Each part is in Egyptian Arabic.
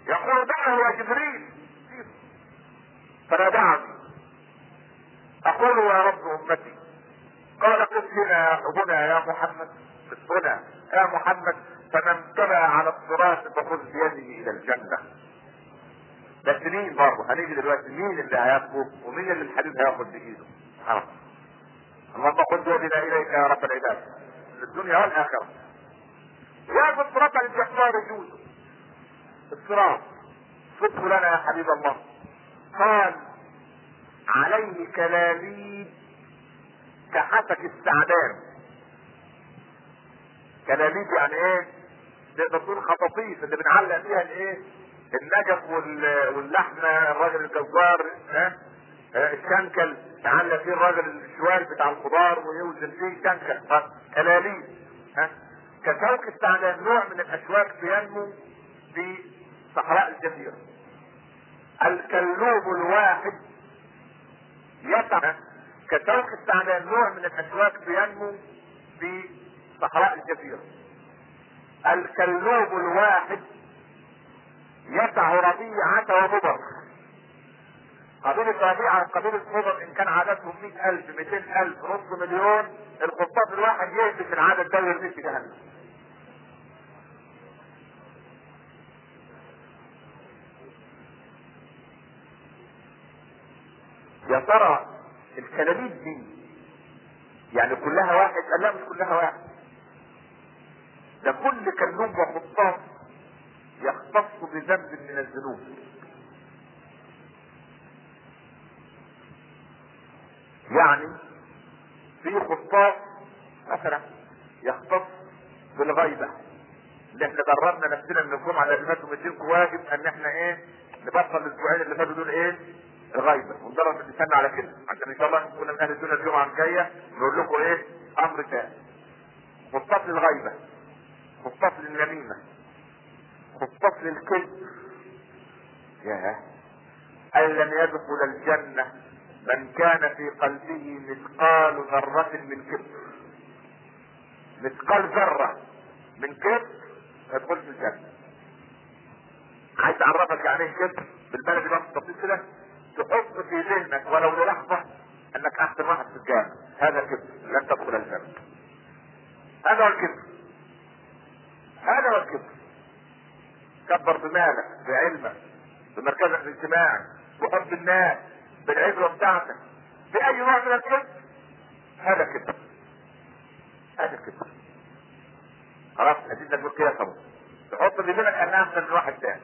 يقول دعه يا جبريل فنادعني اقول يا رب امتي قال قف هنا هنا يا محمد قف هنا يا محمد فمن تبع على الصراط فخذ بيده الى الجنه بس مين برضه هنيجي دلوقتي مين اللي هياخده ومين اللي الحبيب هياخد بايده خلاص اللهم خذ بيدنا اليك يا رب العباد في الدنيا والاخره يا الصراط الجبار يجوز الصراط صدق لنا يا حبيب الله قال عليه كلاليب كحسك السعدان كلاليب يعني ايه تقدر تقول خطاطيف اللي بنعلق فيها الايه النجف وال- واللحمه الراجل الجزار ها ها، الشنكل يعلق فيه الراجل الشوال بتاع الخضار ويوزن فيه شنكل ها، كلاليب ها كشوك السعدان نوع من الاشواك ينمو في صحراء الجزيره الكلوب الواحد يسعى كشوك السعدان نوع من الاشواك بينمو في صحراء الجزيره الكلوب الواحد يسع ربيعة ومضر قبيلة ربيعة قبيلة مضر إن كان عددهم 100000 200000 نص مليون القطاط الواحد يهدف العدد ده ويرميه في جهنم يا ترى الكلاليب دي يعني كلها واحد قال لا مش كلها واحد ده كل كلوب وخطاط يختص بذنب من الذنوب يعني في خطاط مثلا يختص بالغيبة اللي احنا دربنا نفسنا من الجمعة اللي فاتوا مدينكم واجب ان احنا ايه نبطل الاسبوعين اللي فاتوا دول ايه الغيبة وندرب لساننا على كده عشان ان شاء الله كنا من اهل الدنيا الجمعة الجاية نقول لكم ايه امر تاني خطاط للغيبة خطاط للنميمة خطاط للكذب ياه أن لم يدخل الجنة من كان في قلبه مثقال ذرة من كذب مثقال ذرة من كذب ما يدخلش الجنة عايز اعرفك يعني ايه كذب بالبلد بقى بالتفصيل كده تحط في ذهنك ولو للحظة انك احسن واحد في الجنة هذا كذب لن تدخل الجنة هذا هو الكذب هذا هو الكذب كبر بمالك بعلمك بمركزك الاجتماعي بحب الناس بالعبرة بتاعتك بأي نوع من الكذب هذا كذب هذا كذب خلاص اديتك بالقياس اهو تحط في ذهنك انها احسن من واحد تاني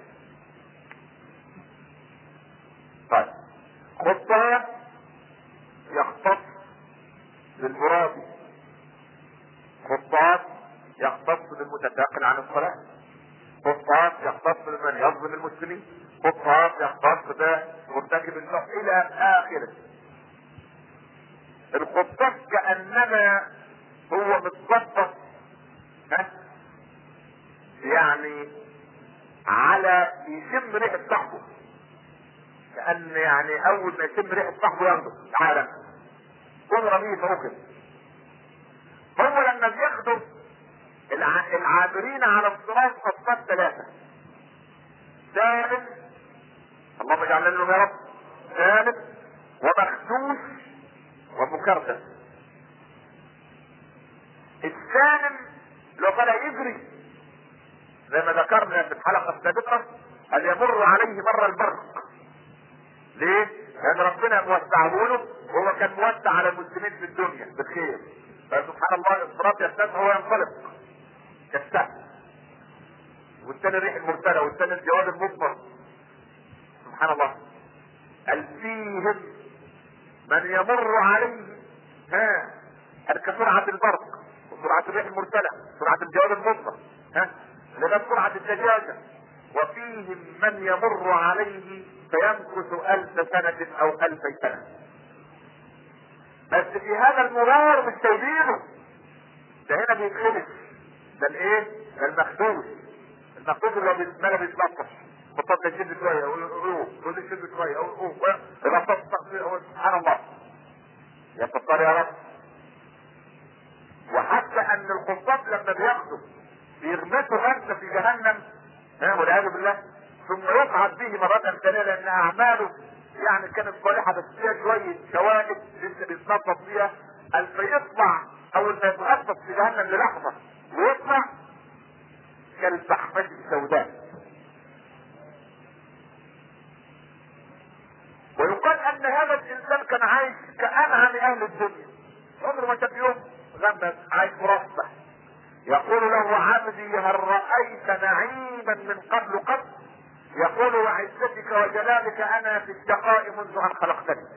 طيب خطة يختص بالمرابي خطات يختص بالمتثاقل عن الصلاة خطات يختص بمن يظلم المسلمين خطات يختص بمرتكب النوع الى اخره الخطاط كانما هو متظبط ها يعني على يشم ريحه صاحبه كان يعني اول ما يشم ريحه صاحبه ياخده تعالى كن رميه فوق هو لما بياخدوا الع... العابرين على الصراط خطات ثلاثة سالم اللهم اجعلنا لهم يا رب سالم ومخدوش ومكردس السالم لو طلع يجري زي ما ذكرنا في الحلقة السابقة أن يمر عليه مر البرق ليه؟ لأن ربنا موسعه له وهو كان موسع على المسلمين في الدنيا بالخير فسبحان الله الصراط يرتفع وهو ينطلق كالسهم والثاني الريح المرسله والثاني الجواد المضمر سبحان الله قال فيهم من يمر عليه ها قال كسرعة البرق وسرعة الريح المرسلة سرعة الجواد المضمر ها لذا سرعة الدجاجة وفيهم من يمر عليه فيمكث ألف سنة أو ألفي سنة بس في هذا المرار مش سايبينه ده هنا بيتخلف ده الايه؟ ده المخدوش المخدوش اللي هو بيتملى بيتلطش بطاط يشد شويه اوه كل يشد شويه اوه اوه البطاط سبحان الله يا ستار يا رب وحتى ان الخطاط لما بياخدوا بيغمسوا غمسه في جهنم ها والعياذ بالله ثم يصعد به مرة ثانية لأن أعماله يعني كانت صالحة بس فيها شوية شوائب لسه بيتنطط فيها قال فيطلع أول ما يتغطس في جهنم للحظة ويطلع كالفحمة السوداء ويقال ان هذا الانسان كان عايش كانعم اهل الدنيا عمره ما شاف يوم غمس عايش مرفه يقول له عبدي هل رايت نعيما من قبل قط يقول وعزتك وجلالك انا في الشقاء منذ ان خلقتني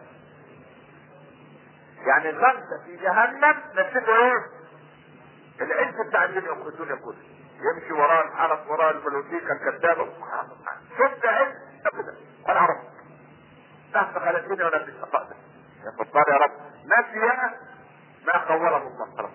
يعني غمسه في جهنم نفسه ايه العز بتاع الدنيا الدنيا كلها يمشي وراه الحرس وراه البلوتيكا الكذابه شفت عز ابدا انا عرفت تحت خلتني ولا في الشقاء ده يا ستار يا رب نسي ما خوره الله خلاص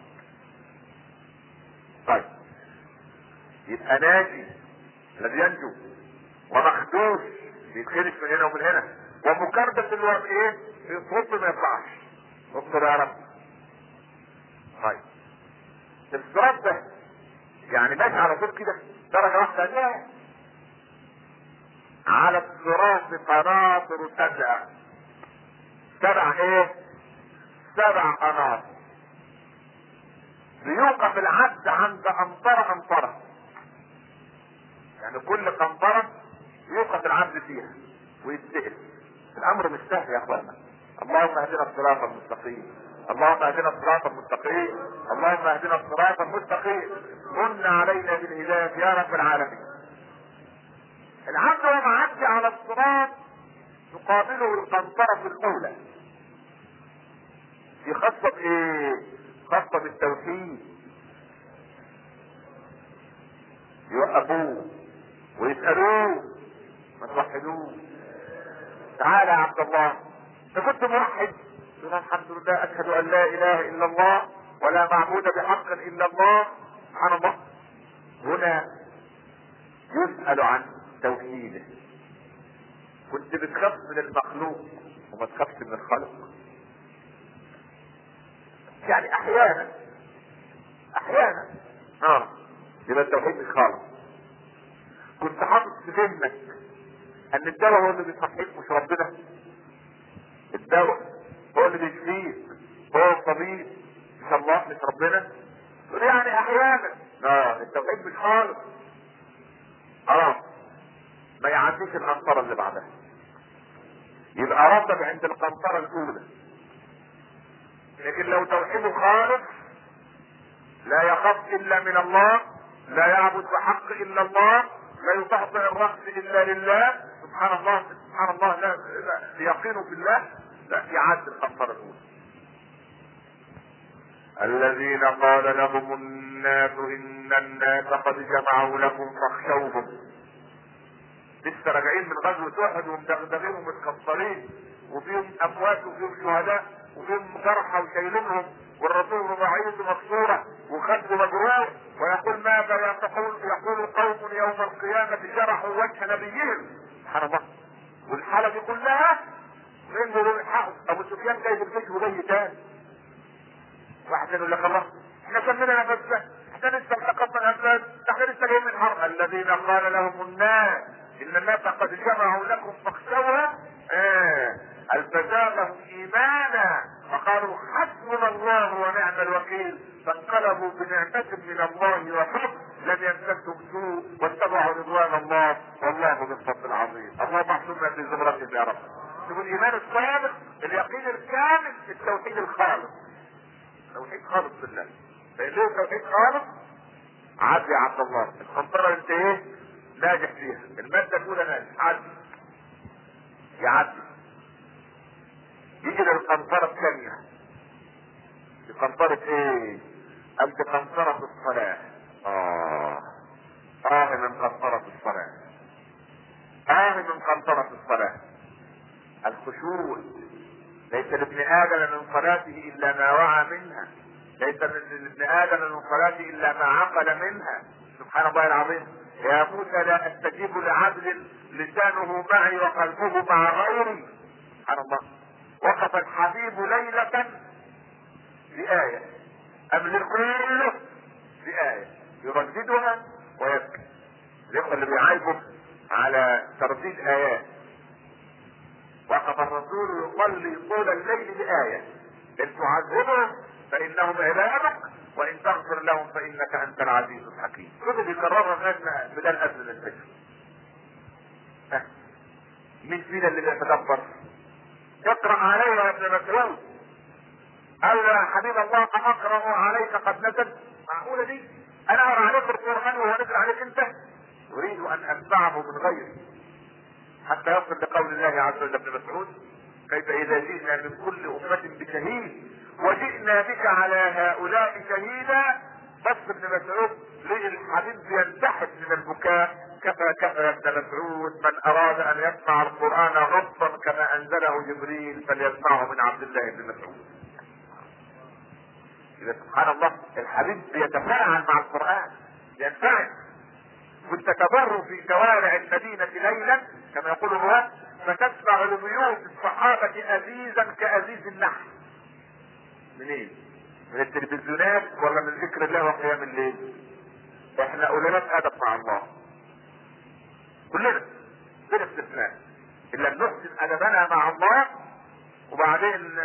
طيب يبقى ناجي الذي ينجو ومخدوش بيتخرج من هنا ومن هنا ومكربة اللي هو ايه في صوت ما يطلعش اذكر يا رب طيب الصراط ده يعني ماشي على طول كده درجة واحدة لا على الصراط قناطر سبع سبع ايه سبع قناطر ليوقف العبد عند قنطرة قنطرة يعني كل قنطرة يوقف العبد فيها ويتسأل الامر مش سهل يا اخوانا اللهم اهدنا الصراط المستقيم اللهم اهدنا الصراط المستقيم اللهم اهدنا الصراط المستقيم من علينا بالهداية يا رب العالمين العبد وهو معدي على الصراط تقابله القنطرة الأولى دي خاصة بإيه؟ خاصة بالتوحيد يوقفوه ويسألوه ما توحدوه تعالى يا عبد الله انت كنت موحد يقول الحمد لله اشهد ان لا اله الا الله ولا معبود بحق الا الله سبحان الله هنا يسأل عن توحيده كنت بتخاف من المخلوق وما تخافش من الخلق يعني احيانا احيانا اه يبقى التوحيد مش خالص كنت حاطط في ذهنك ان الدواء هو اللي بيصحيك مش ربنا الدواء هو اللي بيشفيك هو الطبيب مش الله مش ربنا تقول يعني احيانا اه التوحيد مش خالص اه ما يعديش القنطرة اللي بعدها يبقى رتب عند القنطرة الأولى لكن لو توحيده خالص لا يخاف إلا من الله لا يعبد بحق إلا الله لا يطهطئ الرأس إلا لله سبحان الله سبحان الله لا, لا يقينه بالله لا يعد القنطرة الأولى الذين قال لهم الناس إن الناس قد جمعوا لكم فاخشوهم لسه راجعين من غزوة أحد ومدغدغين ومتكسرين وفيهم أموات وفيهم شهداء وفيهم جرحى وشايلينهم والرسول رباعية مكسورة وخده مجروح ويقول ماذا يقول يقول قوم يوم القيامة جرحوا وجه نبيهم سبحان الله والحالة دي كلها من دول الحق أبو سفيان جاي بالجيش وجاي تاني واحد يقول لك الله احنا كملنا نفسنا احنا لسه افتقدنا الانفاس احنا لسه جايين من الحرب الذين قال لهم الناس ان الناس قد جمعوا لكم فاخشوها اه الفزادهم ايمانا فقالوا حسبنا الله ونعم الوكيل فانقلبوا بنعمة من الله وفضل لم يمسسهم سوء واتبعوا رضوان الله والله ذو الفضل العظيم اللهم احسبنا في زمرتهم يا رب شوفوا الايمان الصادق اليقين الكامل التوحيد الخالص توحيد خالص بالله فإن له توحيد خالص عدي يا عبد الله القنطرة انت ايه ناجح فيها المادة الأولى ناجح عدي يعدي يجي للقنطرة الثانية قنطرة ايه؟ قال قنطرة الصلاة اه اه من قنطرة الصلاة اه من قنطرة الصلاة الخشوع ليس لابن ادم من صلاته الا ما وعى منها ليس لابن ادم من صلاته الا ما عقل منها سبحان الله العظيم يا موسى لا استجيب لعبد لسانه معي وقلبه مع غيري سبحان الله وقف الحبيب ليلة بآية أم لكل بآية يرددها ويبكي الإخوة اللي بيعايبوا على ترديد ايات وقف الرسول يصلي طول الليل بآية إن تعذبهم فإنهم عبادك وإن تغفر لهم فإنك أنت العزيز الحكيم. فضل يكررها لغاية بدل أذن الفجر. مين فينا اللي بيتدبر؟ اقرأ علي يا ابن مسعود. قال يا حبيب الله أقرأ عليك قد نزل؟ معقولة دي؟ أنا أقرأ عليك القرآن وهو نزل عليك أنت؟ أريد أن أتبعه من غيري. حتى يصل لقول الله عز وجل ابن مسعود كيف اذا جئنا من كل امة بشهيد وجئنا بك على هؤلاء شهيدا بس ابن مسعود لقي الحبيب ينتحب من البكاء كفى كفى يا ابن مسعود من اراد ان يسمع القران غصا كما انزله جبريل فليسمعه من عبد الله بن مسعود. اذا سبحان الله الحبيب يتفاعل مع القران ينفعل كنت تمر في شوارع المدينة ليلا كما يقول الرواة فتسمع لبيوت الصحابة أزيزا كأزيز النحل. منين؟ من التلفزيونات ولا من ذكر الله وقيام الليل؟ احنا علماء أدب مع الله. كلنا بلا استثناء. إن لم نحسن أدبنا مع الله وبعدين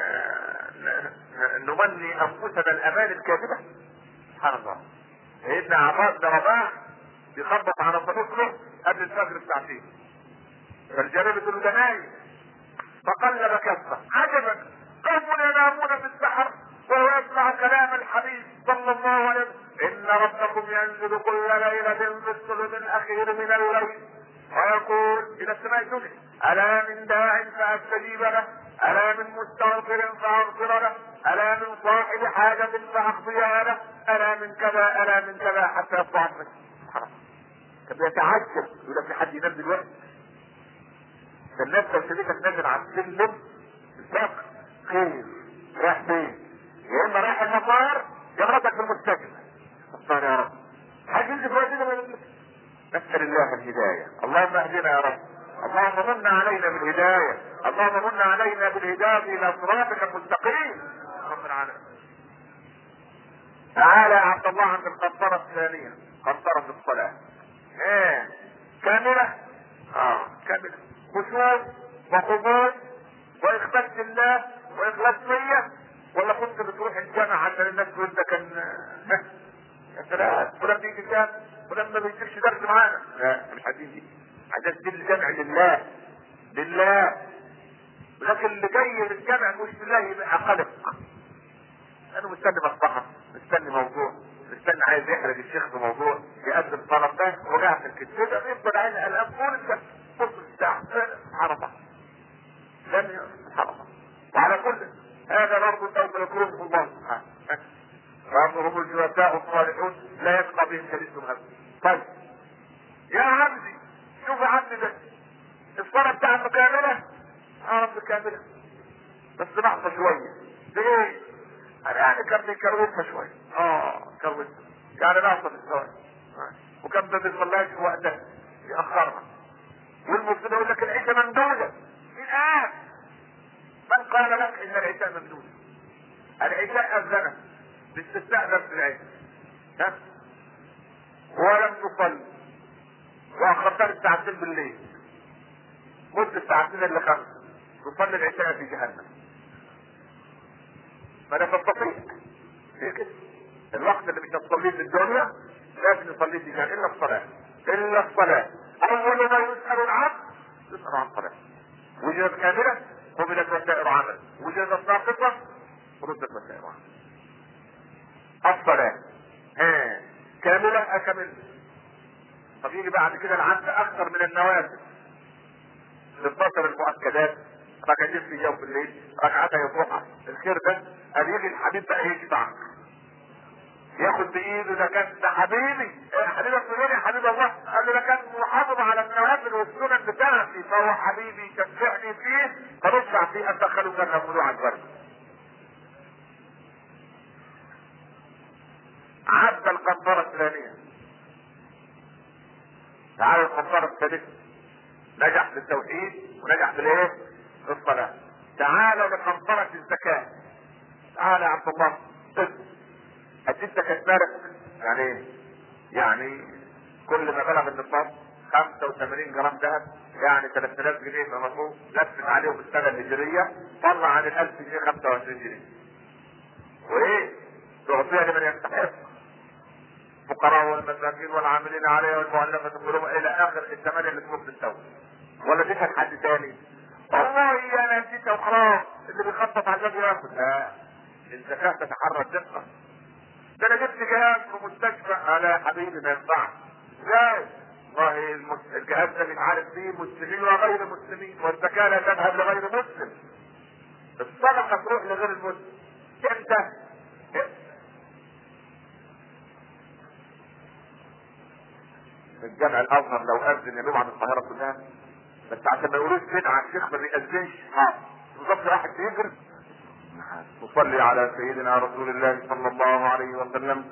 نمني أنفسنا الأمان الكاذبة سبحان الله. سيدنا عباس بن رباح بيخبط على صديقه قبل الفجر بساعتين فالجلال بتقول ده نايم فقلب كفه عجبا قوم ينامون في السحر وهو يسمع كلام الحبيب صلى الله عليه وسلم ان ربكم ينزل كل ليله في الثلث الاخير من الليل ويقول الى السماء الدنيا الا من داع فاستجيب له الا من مستغفر فاغفر له الا من صاحب حاجه فاقضيها له الا من كذا الا من كذا حتى يصبح منه كان بيتعجب يقول لك في حد ينام دلوقتي ده الناس لو شريكك نازل على السلم السقف خير رايح فين؟ يا اما رايح المطار يا مراتك في المستشفى استغفر يا رب حد ينزل في وقتنا ما نسأل الله الهداية اللهم اهدنا يا رب اللهم من علينا بالهداية اللهم من علينا بالهداية الى صراطك المستقيم رب العالمين تعالى يا عبد الله عند القنطرة الثانية قنطرة الصلاة ايه كاملة اه كاملة خشوع وقبول واخبات الله واخلاص نية ولا كنت بتروح الجامع عشان الناس تقول ده كان يا سلام فلان بيجي كام فلان ما بيجيبش درس معانا لا مش هتيجي عشان تجيب الجامع لله لله لكن اللي جاي للجامع مش لله يبقى قلق انا مستني مصلحه مستني موضوع مستني عايز يحرج الشيخ بموضوع يقدم طلب ده وقعت الكتاب يفضل عين الان طول انت نص الساعه سبحان الله لم سبحان الله وعلى كل هذا برضه سوف يكرمه الله سبحانه فامرهم الجلساء الصالحون لا يبقى بهم جليس غير طيب يا عبدي شوف يا عبدي ده الصلاة بتاعته كاملة اه رب كاملة بس لحظة شوية ليه؟ انا يعني كان بيكروتها شوية اه كروتها يعني لحظة في الثواني وكان ما بيصليهاش في وقتها يأخرها والمفروض يقول لك العشاء ممدودة الآن من قال لك ان العشاء ممدودة العشاء أذنت باستثناء نفس العشاء ها ولم تصلي واخرتها ساعتين بالليل مدة ساعتين الا خمسة تصلي العشاء في جهنم ما لا تستطيع هي كده الوقت اللي مش هتصليه في الدنيا لازم يصليه في جهنم الا الصلاة الا الصلاة اول ما يسأل العبد يسأل عن الصلاة وجدت كاملة قبلت وسائر عمل وجدت ناقصة ردت وسائر عمل الصلاة ها كاملة أكمل طب يجي بعد كده العبد أكثر من النوافل 16 المؤكدات ركعتين في يوم الليل ركعتين الضحى الخير ده قال يجي الحبيب بقى يشبع ياخد بايده ده كان ده حبيبي إيه حبيبي الفلاني يا حبيب الله قال له ده كان محافظ على النوافل والسنن بتاعتي فهو حبيبي شفعني فيه فنشفع فيه ادخله جنه طلوع البرد عدى القنطرة الثانية تعالى القنطرة الثالثة نجح في التوحيد ونجح في الايه؟ في الصلاة تعالى لقنطرة الزكاة تعالى يا عبد الله اديت زكاة مالك يعني ايه؟ يعني كل ما بلغ النصاب 85 جرام ذهب يعني 3000 جنيه فمفروض لفت عليهم السنه الهجريه طلع عن ال 1000 جنيه 25 جنيه. وايه؟ تعطيها لمن يستحق. الفقراء والمساكين والعاملين عليها والمؤلفة قلوبهم الى اخر الثمانية اللي تمر التوبة. ولا تشهد حد تاني؟ والله انا نسيت وخلاص اللي بيخطط على الباب ياخد. لا الزكاة تتحرى الدقة. ده انا جبت جهاز في مستشفى انا يا حبيبي ما ينفعش. ازاي؟ والله المس- الجهاز ده بيتعالج فيه مسلمين وغير مسلمين والزكاة لا تذهب لغير مسلم. الصدقة تروح لغير المسلم. امتى؟ الجامع الازهر لو اذن يدوم عن القاهره كلها بس عشان ما يقولوش بدعه الشيخ ما بيأذنش اه بالظبط واحد يجري نصلي على سيدنا رسول الله صلى الله عليه وسلم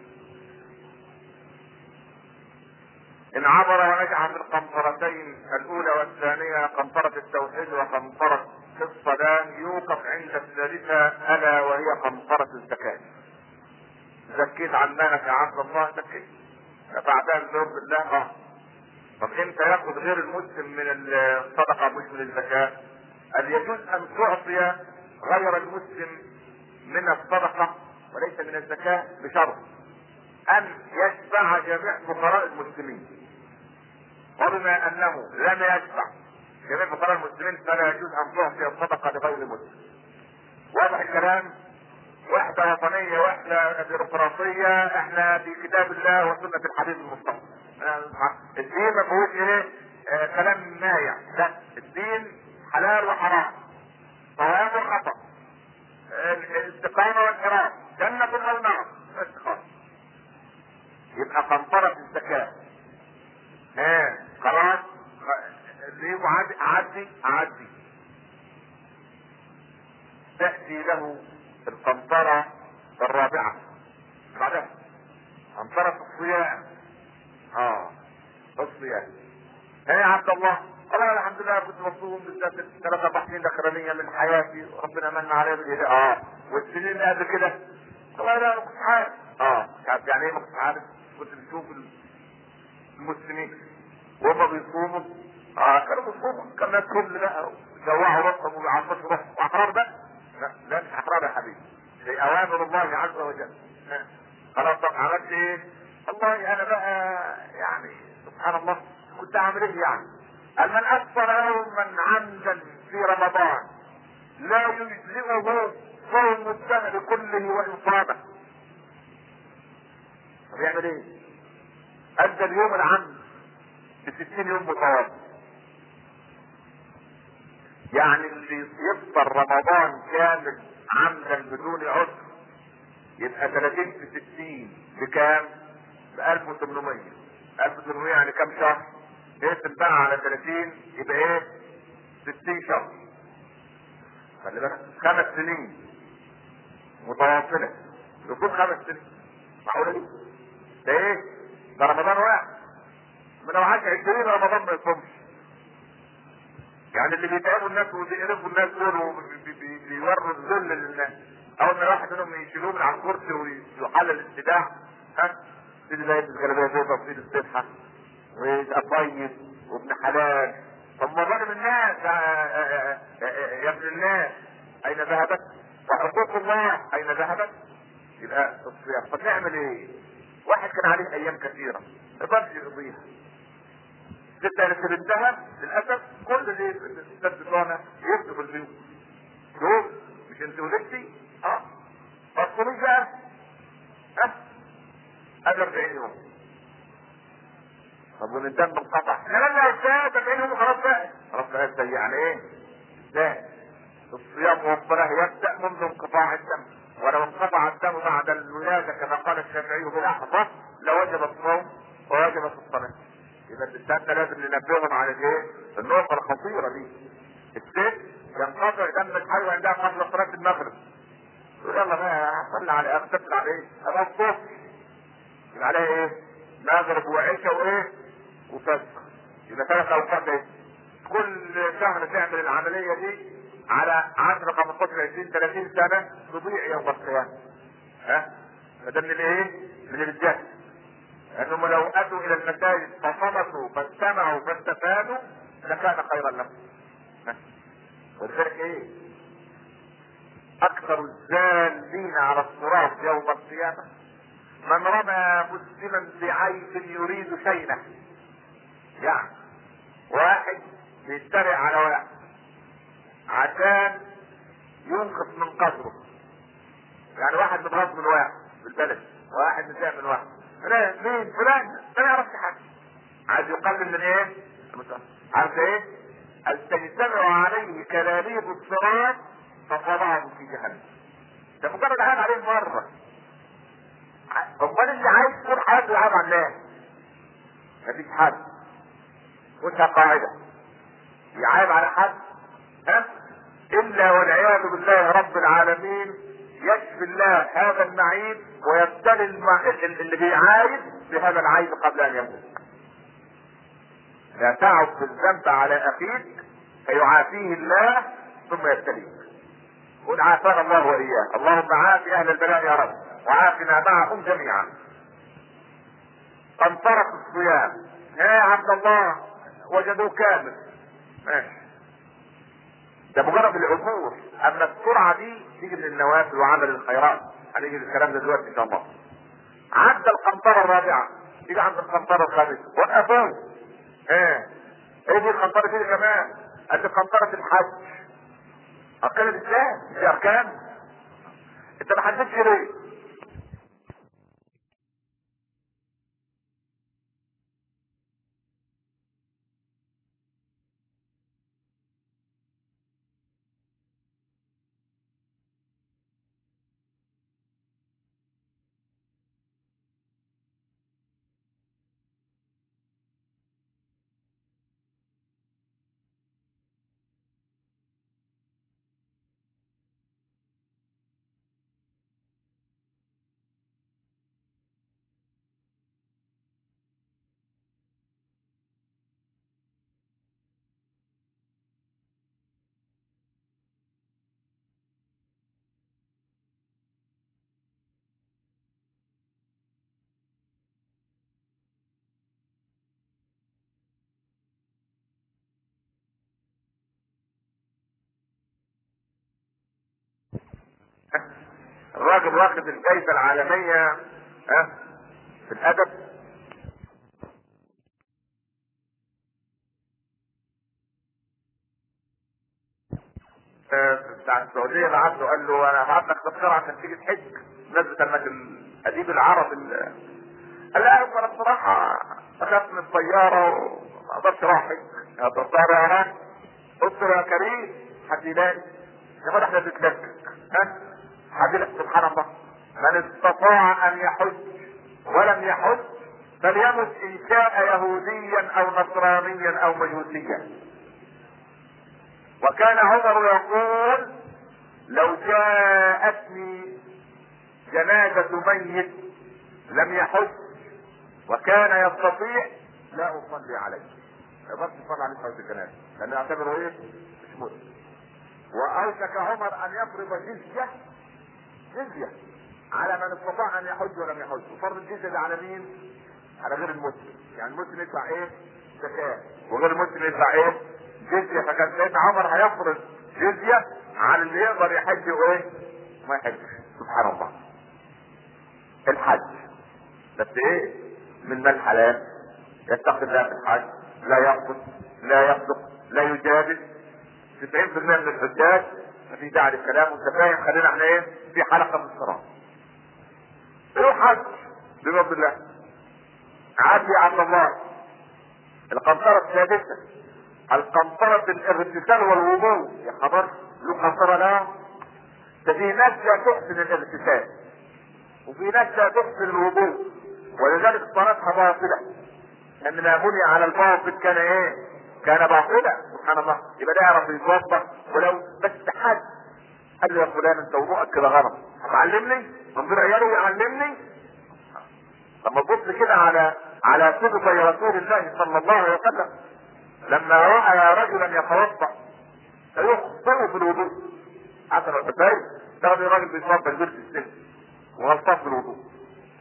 ان عبر ونجح في القنطرتين الاولى والثانيه قنطره التوحيد وقنطره الصلاه يوقف عند الثالثه الا وهي قنطره الزكاه زكيت عن مالك يا عبد الله زكيت بعدها الزوج بالله اه طب امتى ياخذ غير المسلم من الصدقه مش من الزكاه؟ هل يجوز ان تعطي غير المسلم من الصدقه وليس من الزكاه بشرط ان يشفع جميع فقراء المسلمين وبما انه لم يشفع جميع فقراء المسلمين فلا يجوز ان تعطي الصدقه لغير مسلم واضح الكلام وحدة وطنية وحدة ديمقراطية احنا في كتاب الله وسنة الحبيب المصطفى الدين ما فيهوش ايه اه كلام مايع لا الدين حلال وحرام صواب وخطأ الاستقامة والحرام جنة او نار بس خلاص يبقى قنطرة الزكاة ها خلاص اللي يبقى عادي اعدي اعدي تأتي له القنطرة الرابعة بعدها قنطرة الصيام اه الصيام ايه يا عبد الله والله الحمد لله كنت مصوم بالذات الثلاث اربع سنين الاخرانيه من حياتي وربنا من عليا بالايه اه والسنين اللي قبل كده والله لا ما كنتش عارف اه عارف يعني ايه ما كنتش عارف كنت بشوف المسلمين وهم بيصوموا اه كانوا بيصوموا كان ناس كل بقى جوعوا راسهم وبيعطشوا راسهم واحرار بقى لا لا مش احرار يا حبيبي دي اوامر الله عز وجل خلاص طب عملت ايه؟ والله انا بقى يعني سبحان الله كنت اعمل ايه يعني؟ قال من افطر يوما عمدا في رمضان لا يجزئه صوم الدهر كله وان صامه. طب يعمل ايه؟ ادى اليوم العمد ب 60 يوم متواصل. يعني اللي يفطر رمضان كامل عمدا بدون عذر يبقى 30 في 60 بكام؟ ب 1800 1800 يعني كام شهر؟ نقسم بقى على 30 يبقى ايه؟ 60 شهر خلي بالك خمس سنين متواصلة يكون خمس سنين معقولة دي؟ ده ايه؟ ده رمضان واحد من لو عاش 20 رمضان ما يصومش يعني اللي بيتعبوا الناس وبيقرفوا الناس دول وبيوروا الذل للناس اول ما واحد منهم يشيلوه من على الكرسي ويحلل السباح ها سيدي زي الجلابيه بيضاء وسيدي السبحه ويبقى طيب وابن حلال طب ما ظالم الناس يا ابن الناس اين ذهبت؟ وحقوق الله اين ذهبت؟ يبقى الصيام طب نعمل ايه؟ واحد كان عليه ايام كثيره ما يقدرش يقضيها جدا اللي بنتها للاسف كل اللي الستات بتوعنا يفتوا في البيوت دول مش انت ولدتي اه فالصومي بقى ها قبل 40 يوم طب والانسان منقطع الكلام ده ازاي 40 يوم خلاص بقى خلاص بقى ازاي يعني ايه؟ ازاي؟ الصيام والصلاه يبدا منذ انقطاع الدم ولو انقطع الدم بعد الولاده كما قال الشافعي بلحظه لوجب الصوم ووجبت الصلاه يبقى الانسان ده لازم ننبههم على الايه؟ النقطه الخطيره دي الست ينقطع دم الحي عندها قبل صلاه المغرب يقول يلا بقى اصلي على اغتسل على ايه؟ ابقى الصبح يبقى عليها ايه؟ مغرب وعشاء وايه؟ وفجر يبقى ثلاث اوقات ايه؟ كل شهر تعمل العمليه دي على 10 15 20 30 سنه تضيع يوم القيامه ها؟ فده من الايه؟ من الجهل انهم لو اتوا الى المساجد فصمتوا فاستمعوا فاستفادوا لكان خيرا لهم ولذلك ايه اكثر الزالين على الصراط يوم القيامه من رمى مسلما بعيب يريد شينه يعني واحد بيتريق على واحد عشان ينقص من قدره يعني واحد متغاظ من واحد في البلد واحد متضايق من واحد فلان مين فلان ما يعرفش حاجه عايز يقلل من ايه؟ عارف ايه؟ أن تجتمع عليه كلاليب الصراط فقضاه في جهنم ده مجرد عاد عليه مرة امال اللي عايز طول حياته يعاب على الناس مفيش حد وانت قاعدة يعاب على حد ها الا والعياذ بالله رب العالمين يشفي الله هذا المعيب ويبتلي المع... اللي بيعايب بهذا العيب قبل ان يموت لا تعب في الذنب على اخيك فيعافيه الله ثم يبتليك قل عافانا الله واياه اللهم عاف اهل البلاء يا رب وعافنا معهم جميعا قنطرة الصيام يا عبد الله وجدوه كامل ماشي ده مجرد العبور اما السرعه دي تيجي من النوافل وعمل الخيرات هنيجي للكلام ده دلوقتي ان شاء الله عدى القنطره الرابعه تيجي عند القنطره الخامسه وقفوه ايه ايه دي القنطره دي كمان قد قنطره الحج اركان الاسلام دي اركان انت ما حددتش ليه الراجل واخد الجائزة العالمية ها في الأدب آه، بتاع السعودية بعت له قال له أنا هبعت لك تذكرة عشان تيجي تحج نزلت المجد الأديب العرب ال- قال لا أنا بصراحة أخاف من الطيارة وما أقدرش أروح أحج يا الطيارة يا هناك قلت له يا كريم حد يلاقي ياخد احنا بنتلكك ها حد يلاقي سبحان الله من استطاع ان يحج ولم يحج فليمت ان شاء يهوديا او نصرانيا او مجوسيا وكان عمر يقول لو جاءتني جنازة ميت لم يحج وكان يستطيع لا اصلي عليه ما يقدرش يصلي عليه صلاه الجنازه لانه يعتبره ايه؟ مش مسلم واوشك عمر ان يفرض جزيه جزيه على من استطاع ان يحج ولم يحج وفرض الجزيه ده على مين؟ على غير المسلم يعني المسلم يدفع ايه؟ زكاه وغير المسلم يدفع ايه؟ جزيه فكان سيدنا عمر هيفرض جزيه على اللي يقدر يحج وايه؟ ما يحجش سبحان الله الحج بس ايه؟ من مال حلال يتقي الله في الحج لا يقصد لا يصدق لا يجادل 90% من الحجاج مفيش داعي للكلام وانت فاهم خلينا احنا ايه في حلقه من الصلاه روح حج بفضل الله عاد يا عبد الله القنطرة السادسة القنطرة الاغتسال والوضوء يا خبر له قنطرة لا ده في ناس لا تحسن الاغتسال وفي ناس لا تحسن الوضوء ولذلك صلاتها باطلة لأن ما بني على الباطل كان ايه؟ كان باطلا سبحان الله يبقى ده يعرف يتوضا ولو بس حد قال له يا فلان انت وضوءك كده غلط هتعلمني؟ من غير عياله يعلمني؟ لما تبص كده على على صدق رسول الله صلى الله عليه وسلم لما راى رجلا يتوضا فيخطئ في الوضوء حسن الحسين تاخد الراجل بيتوضا الجلد السن وغلطان في الوضوء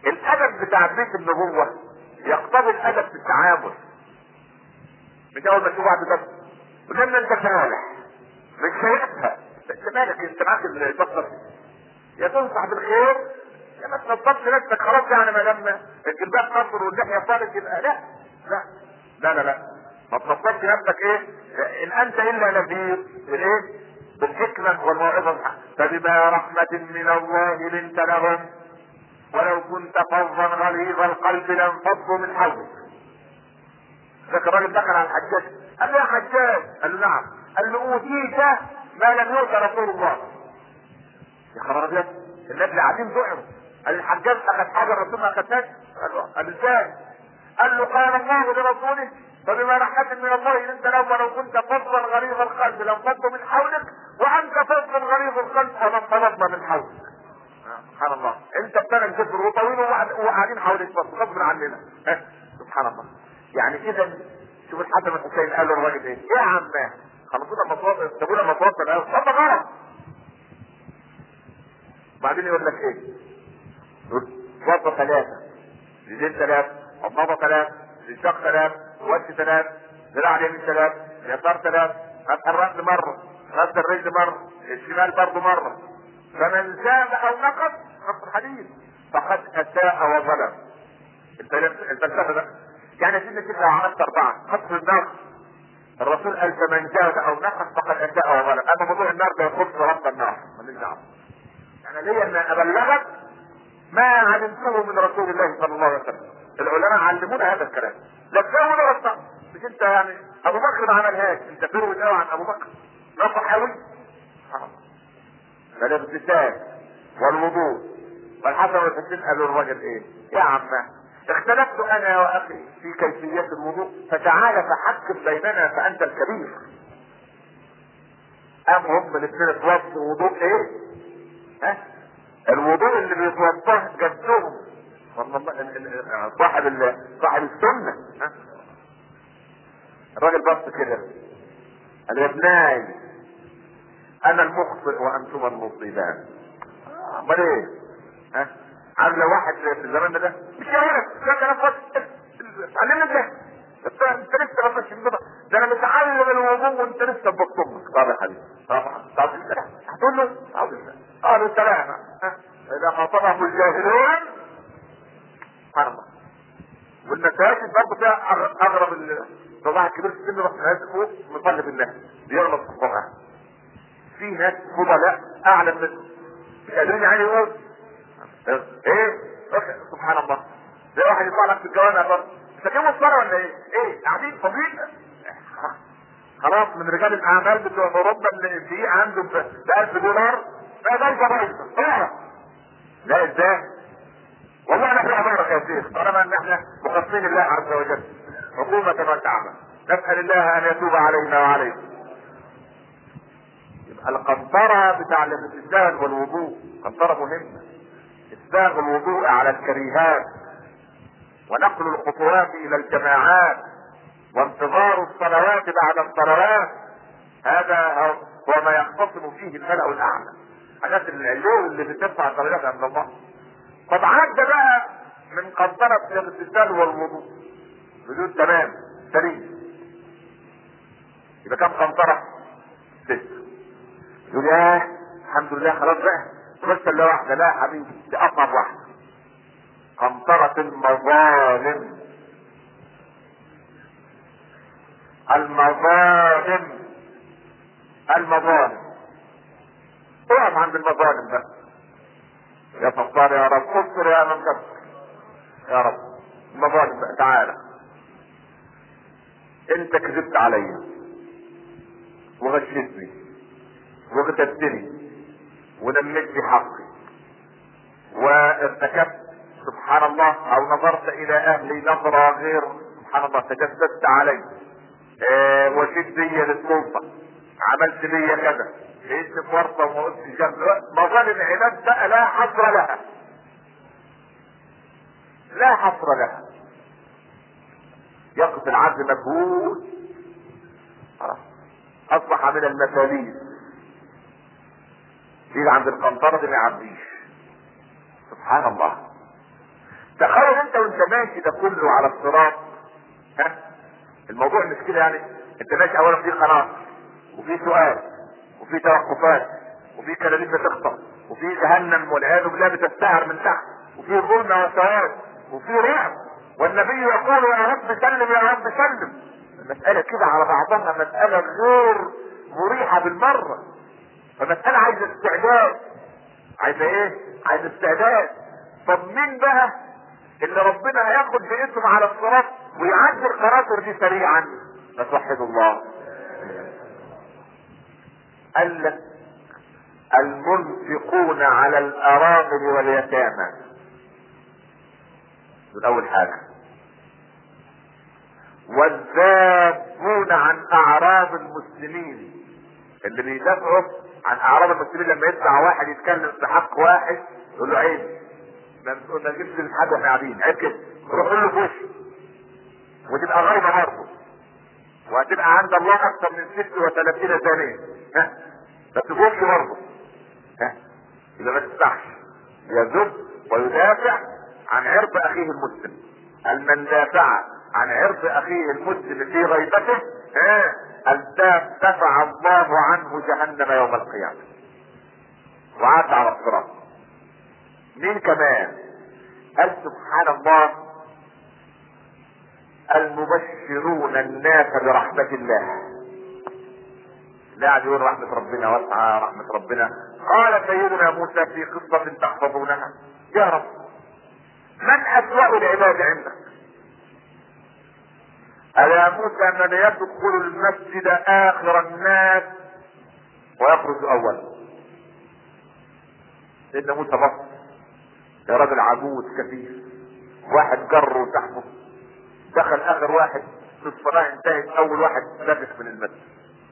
الادب بتاع بيت النبوة يقتضي الادب في التعامل مش اول ما تشوف واحد بس ولما انت فالح مش شايفها انت مالك انت معاك البصر يا تنصح بالخير يا ما تنظفش نفسك خلاص يعني ما دام الجلباب قصر واللحيه طالت يبقى لا لا لا لا لا ما تنظفش نفسك ايه ان انت الا نذير بالايه بالحكمه والموعظه الحق فبما رحمه من الله لنت لهم ولو كنت فظا غليظ القلب لانفضوا من حولك ذاك الراجل دخل على الحجاج قال له يا حجاج قال له نعم قال له اوتيت ما لم يؤت رسول الله يا خبر ابيض الناس اللي قاعدين ذعروا قال الحجاج اخذ حاجه الرسول ما اخذهاش قال له قال ازاي؟ قال له قال الله لرسوله فبما رحمة من الله انت لو ولو كنت فظا غليظ القلب لانفضوا من حولك وانت فظ غليظ القلب فمن طلبنا من حولك سبحان الله انت بتاعك كبر وطويل وقاعدين حواليك بس غصب عننا اه. سبحان الله يعني اذا شوف الحسن الحسين قال له الراجل ايه يا عم خلصونا مصوات سابونا مصوات الاول طب غلط بعدين يقول لك ايه يقول وضع ثلاثة يدين ثلاثة عضمضة ثلاثة رشاق ثلاثة وجه ثلاثة ذراع اليمين ثلاثة يسار ثلاثة فتح الرأس مرة غسل الرجل مرة الشمال برضه مرة فمن زاد او نقص نص الحديث فقد اساء وظلم الفلسفه ده يعني سيدنا كده لو عملت اربعه خط النار الرسول قال فمن زاد او نقص فقد اساء وظلم اما موضوع النار ده يخص رب النار ماليش دعوه يعني ليا ان ابلغك ما علمته من رسول الله صلى الله عليه وسلم العلماء علمونا هذا الكلام لا تفهموا ولا رسول مش انت يعني ابو بكر ما عملهاش انت تروي قوي عن ابو بكر نصح قوي فالاغتسال والوضوء والحسن والحسين قالوا الرجل ايه يا عم اختلفت انا واخي في كيفية الوضوء فتعال فحكم بيننا فانت الكبير ام هم الاثنين اتوضوا وضوء ايه ها الوضوء اللي بيتوضاه جدهم صاحب صاحب السنة ها الراجل بص كده قال يا ابناي انا المخطئ وانتم المصيبان امال ايه ها عامل واحد في الزمان ده مش عارف ده كلام فاضي علمنا ده انت انت لسه ما فيش ده انا متعلم الوضوء وانت لسه بتطمك طب يا حبيبي طبعا طب هتقول له قالوا السلامة اذا خاطبهم الجاهلون سبحان الله والمساجد برضه فيها اغرب الصباح الكبير في السن رحت نازل فوق مصلي بالله بيغلط في القران في ناس فضلاء اعلى من مش قادرين يعني يقول ايه سبحان الله زي واحد يطلع لك في الجوامع برضه انت كده الصلاه ولا ايه؟ ايه قاعدين فاضيين خلاص من رجال الاعمال بتوع اوروبا اللي في عنده ب 1000 دولار لا ده بايظه لا ازاي؟ والله انا في عبارة يا شيخ طالما ان احنا مخصصين الله عز وجل حكومة ما تعمل نسأل الله ان يتوب علينا وعليكم يبقى القنطرة بتاع الاستسلام والوضوء قنطرة مهمة اسباغ الوضوء على الكريهات ونقل الخطوات الى الجماعات وانتظار الصلوات بعد الصلوات هذا هو ما يختصم فيه الملأ الاعلى حاجات العلوم اللي بترفع الدرجات عند الله طب عدى بقى من قنطرة الاغتسال والوضوء بدون تمام سليم يبقى كم قنطرة؟ ست يقول ياه الحمد لله خلاص بقى بس الا واحدة لا يا حبيبي دي اصعب واحدة قنطرة المظالم المظالم المظالم اقف عند المظالم بقى يا ستار يا رب اصبر يا من كفر يا رب المظالم بقى تعالى انت كذبت عليا وغششتني وغتبتني ونميت في حقي وارتكبت سبحان الله او نظرت الى اهلي نظرة غير سبحان الله تجسدت علي اه وشد بي للسلطة عملت بي كذا لقيت في ورطة وما قلتش جنب مظالم عباد بقى لا حصر لها لا حصر لها يقف العبد مجهول اصبح من المثاليث يجي عند القنطرة دي ما يعديش سبحان الله تخيل انت وانت ماشي ده كله على الصراط ها الموضوع مش كده يعني انت ماشي اولا في قناة وفي سؤال وفي توقفات وفي كلاليب بتخطأ وفي جهنم والعياذ بالله بتستهر من تحت وفي ظلمة وسواد وفي رعب والنبي يقول يا رب سلم يا رب سلم المسألة كده على بعضها مسألة غير مريحة بالمرة فمسألة عايزة استعداد عايزة ايه؟ عايزة استعداد طب مين بقى اللي ربنا هياخد باسمه على الصراط ويعدي القناطر دي سريعا نتوحد الله قال لك المنفقون على الارامل واليتامى دول اول حاجه والذابون عن اعراض المسلمين اللي بيدافعوا عن اعراض المسلمين لما يطلع واحد يتكلم في حق واحد يقول له عيب ما ما تجيبش لحد واحنا قاعدين عيب كده روح له في وشه وتبقى غايبه برضه وهتبقى عند الله اكثر من 36 ثانيه ها ما تقولش برضه ها يبقى ما تفتحش يذب ويدافع عن عرض اخيه المسلم من دافع عن عرض اخيه المسلم في غيبته ها دفع الله عنه جهنم يوم القيامه وعاد على الصراط مين كمان قال سبحان الله المبشرون الناس برحمة الله لا قاعد يقول رحمة ربنا واسعة رحمة ربنا قال سيدنا موسى في قصة تحفظونها يا رب من أسوأ العباد عندك ألا موسى من يدخل المسجد آخر الناس ويخرج أولا سيدنا موسى بص يا راجل عجوز كثير واحد جره تحته دخل اخر واحد في الصلاة انتهت اول واحد لبس من المسجد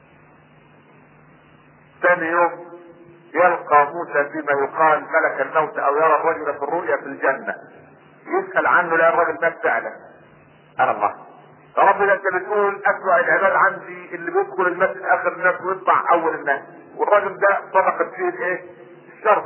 ثاني يوم يلقى موسى فيما يقال ملك الموت او يرى الرجل في الرؤيا في الجنة يسأل عنه لا الرجل مات فعلا انا الله يا رب ده انت بتقول اسوأ العباد عندي اللي بيدخل المسجد اخر الناس ويطلع اول الناس والراجل ده طبقت فيه الايه؟ الشرط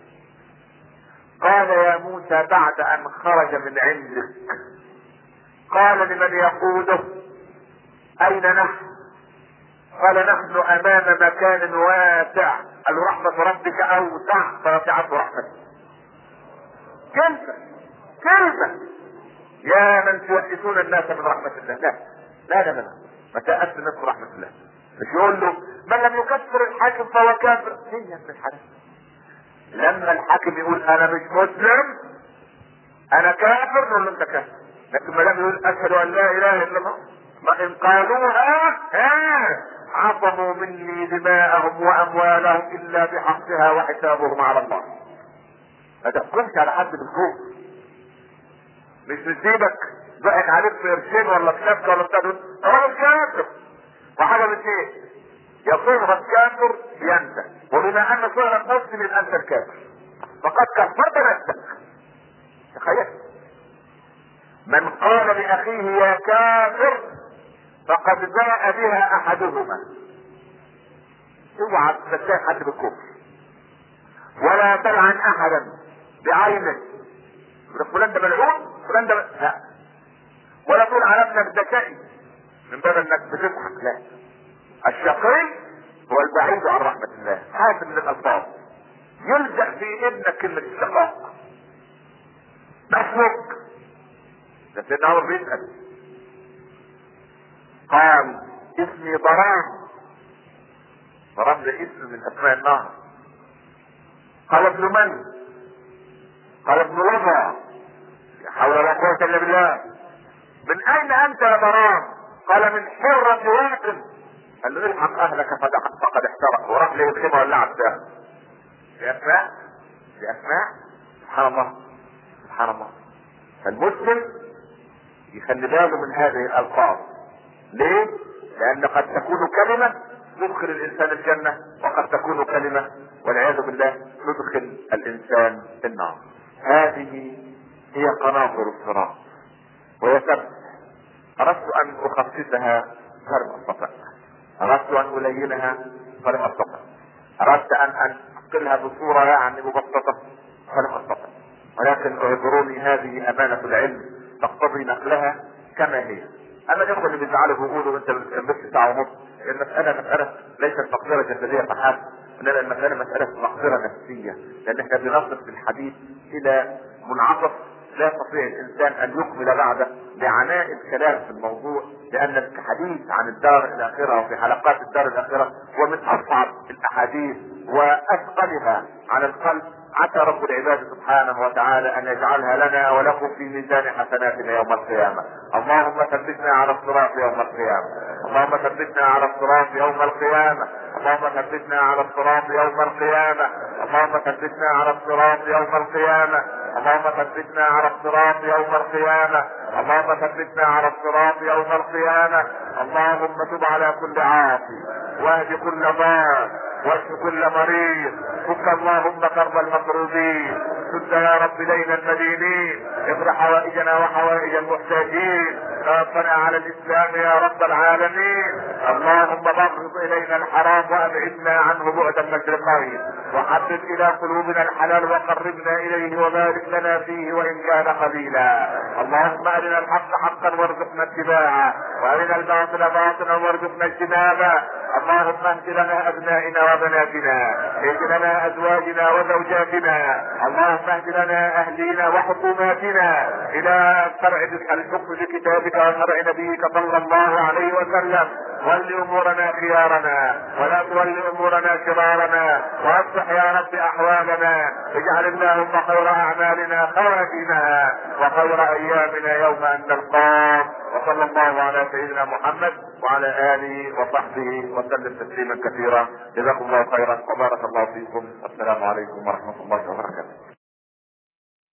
قال يا موسى بعد ان خرج من عندك قال لمن يقوده اين نحن قال نحن امام مكان واسع قال رحمة ربك اوسع فرفعته رحمته كلمة كلمة يا من توحشون الناس من رحمة الله لا لا لا لا ما تأس الناس من رحمة الله مش يقول له من لم يكفر الحاكم فهو كافر هي من الحدث لما الحاكم يقول انا مش مسلم انا كافر نقول له انت كافر لكن ما دام يقول اشهد ان لا اله الا الله ما ان قالوها ها عصموا مني دماءهم واموالهم الا بحقها وحسابهم على الله ما تحكمش على حد بالكفر مش نسيبك ضحك عليك في قرشين ولا في شبكه ولا بتاع دول راجل كافر وحاجه من ايه يصيغ الكافر ينسى وبما ان صيغ مسلم يبقى انت الكافر فقد كفرت نفسك تخيل من قال لاخيه يا كافر فقد باء بها احدهما اوعى تتهم حد بالكفر ولا تلعن احدا بعينه فلان ده ملعون فلان ده لا ولا تقول على ابنك ده شقي من باب انك بتضحك لا الشقي هو البعيد عن رحمة الله هذا من الألفاظ يلجأ في ابنك كلمة الشقاء ما اسمك ده سيدنا عمر بيسأل قال اسمي ضرام ضرام ده اسم من اسماء النهر قال ابن من قال ابن لظى لا حول ولا قوة الا بالله من اين انت يا ضرام قال من حرة واطن قال له الحق اهلك فقد احترق وراح ليه الخيمة ولعت فيها دي اسماء دي اسماء سبحان الله سبحان الله فالمسلم يخلي باله من هذه الالفاظ ليه؟ لان قد تكون كلمة تدخل الانسان الجنة وقد تكون كلمة والعياذ بالله تدخل الانسان النار هذه هي قناطر الصراط وهي سبب اردت ان اخصصها فلم استطع اردت ان الينها فلم استطع اردت ان انقلها بصورة يعني مبسطة فلم استطع ولكن اعذروني هذه امانة العلم تقتضي نقلها كما هي اما الاخوه اللي بيزعلوا بيقولوا انت بس ساعه ونص المساله مساله ليست مقدره جسديه فحسب انما المساله مساله مقدره نفسيه لان احنا بنصل في الحديث الى منعطف لا يستطيع الانسان ان يكمل بعده لعناء الكلام في الموضوع لان الحديث عن الدار الاخره وفي حلقات الدار الاخره هو من اصعب الاحاديث واثقلها على القلب عسى رب العباد سبحانه وتعالى ان يجعلها لنا ولكم في ميزان حسناتنا يوم القيامه اللهم ثبتنا على الصراط يوم القيامه اللهم ثبتنا على الصراط يوم القيامه اللهم ثبتنا على الصراط يوم القيامه اللهم ثبتنا على الصراط يوم القيامه اللهم ثبتنا على الصراط يوم القيامه اللهم ثبتنا على الصراط يوم القيامه اللهم تب على كل عاصي واهد كل ضال واشف كل مريض فك اللهم كرب المكروبين سد يا رب ليل المدينين اقض حوائجنا وحوائج المحتاجين توفنا على الاسلام يا رب العالمين اللهم بغض الينا الحرام وابعدنا عنه بعد المشرقين وحبب الى قلوبنا الحلال وقربنا اليه وبارك لنا فيه وان كان قليلا اللهم ارنا الحق حقا وارزقنا اتباعه وارنا الباطل باطلا وارزقنا اجتنابه اللهم اهد لنا ابنائنا وبناتنا اهد لنا ازواجنا وزوجاتنا اللهم اهد لنا اهلينا وحكوماتنا الى شرع الحكم بكتابك وشرع نبيك صلى الله عليه وسلم ول امورنا خيارنا ولا تول امورنا شرارنا واصلح يا رب احوالنا اجعل اللهم خير اعمالنا خواتمها وخير ايامنا يوم ان نلقاك وصلى الله على سيدنا محمد وعلى اله وصحبه وسلم تسليما كثيرا جزاكم الله خيرا وبارك الله فيكم والسلام عليكم ورحمه الله وبركاته